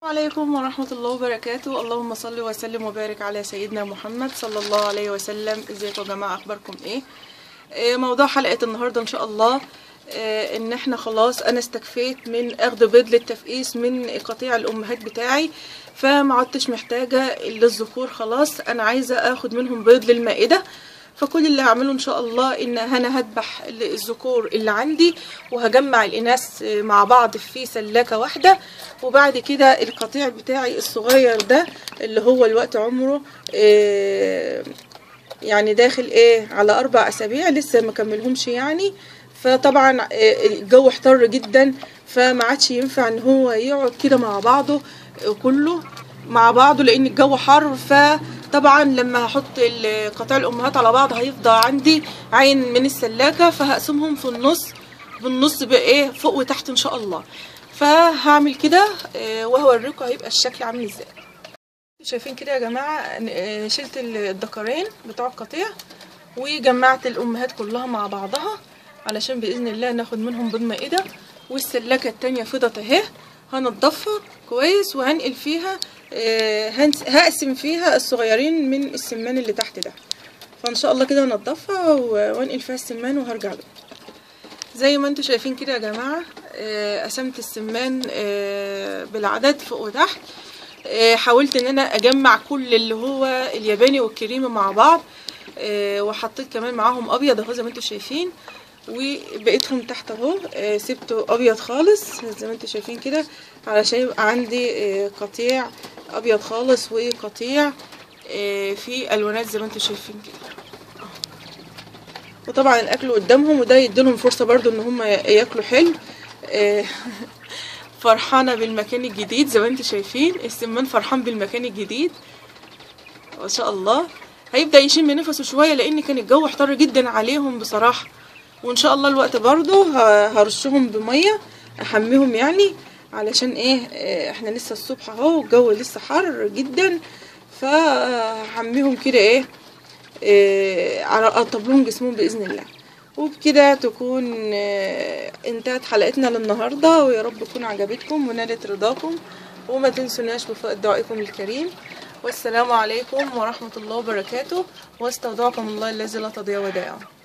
عليكم ورحمة الله وبركاته اللهم صل وسلم وبارك على سيدنا محمد صلى الله عليه وسلم ازيكم يا جماعة اخباركم ايه آه، موضوع حلقة النهاردة ان شاء الله آه، ان احنا خلاص انا استكفيت من اخذ بيض للتفقيس من قطيع الامهات بتاعي فما عدتش محتاجة للذكور خلاص انا عايزة اخد منهم بيض للمائدة فكل اللي هعمله ان شاء الله ان انا هذبح الذكور اللي عندي وهجمع الاناث مع بعض في سلاكه واحده وبعد كده القطيع بتاعي الصغير ده اللي هو الوقت عمره آه، يعني داخل ايه على اربع اسابيع لسه ما كملهمش يعني فطبعا آه، الجو احتر جدا فما عادش ينفع ان هو يقعد كده مع بعضه آه، كله مع بعضه لان الجو حر فطبعا لما هحط ال- قطع الامهات على بعض هيفضل عندي عين من السلاكه فهقسمهم في النص بالنص بايه فوق وتحت ان شاء الله فهعمل كده آه، وهوريكم هيبقى الشكل عامل ازاي شايفين كده يا جماعه آه، شلت الدكرين بتوع القطيع وجمعت الامهات كلها مع بعضها علشان باذن الله ناخد منهم بيض مائده والسلاكه التانية فضت اهي هنضفها كويس وهنقل فيها آه، هنس- هقسم فيها الصغيرين من السمان اللي تحت ده فان شاء الله كده هنضفها و- وانقل فيها السمان وهرجع له زي ما انتم شايفين كده يا جماعه آه، قسمت السمان آه، بالعدد فوق وتحت آه، حاولت ان انا اجمع كل اللي هو الياباني والكريمي مع بعض آه، وحطيت كمان معاهم ابيض اهو زي ما انتم شايفين وبقيتهم تحت اهو آه، سبته ابيض خالص زي ما انتم شايفين كده علشان يبقى عندي آه، قطيع ابيض خالص وقطيع آه، فيه الوانات زي ما انتم شايفين كده وطبعا الاكل قدامهم وده يديلهم فرصه برضو ان هم ياكلوا حلو آه، فرحانه بالمكان الجديد زي ما انتم شايفين السمان فرحان بالمكان الجديد ما شاء الله هيبدا يشم نفسه شويه لان كان الجو احتر جدا عليهم بصراحه وان شاء الله الوقت برضو ه- هرشهم بميه احميهم يعني علشان ايه آه، احنا لسه الصبح اهو والجو لسه حر جدا فهحميهم كده ايه آه، على اطب لهم جسمهم باذن الله وبكده تكون آه، انتهت حلقتنا للنهارده ويا رب تكون عجبتكم ونالت رضاكم وما تنسوناش بفضل دعائكم الكريم والسلام عليكم ورحمة الله وبركاته واستودعكم الله الذي لا تضيع ودائعه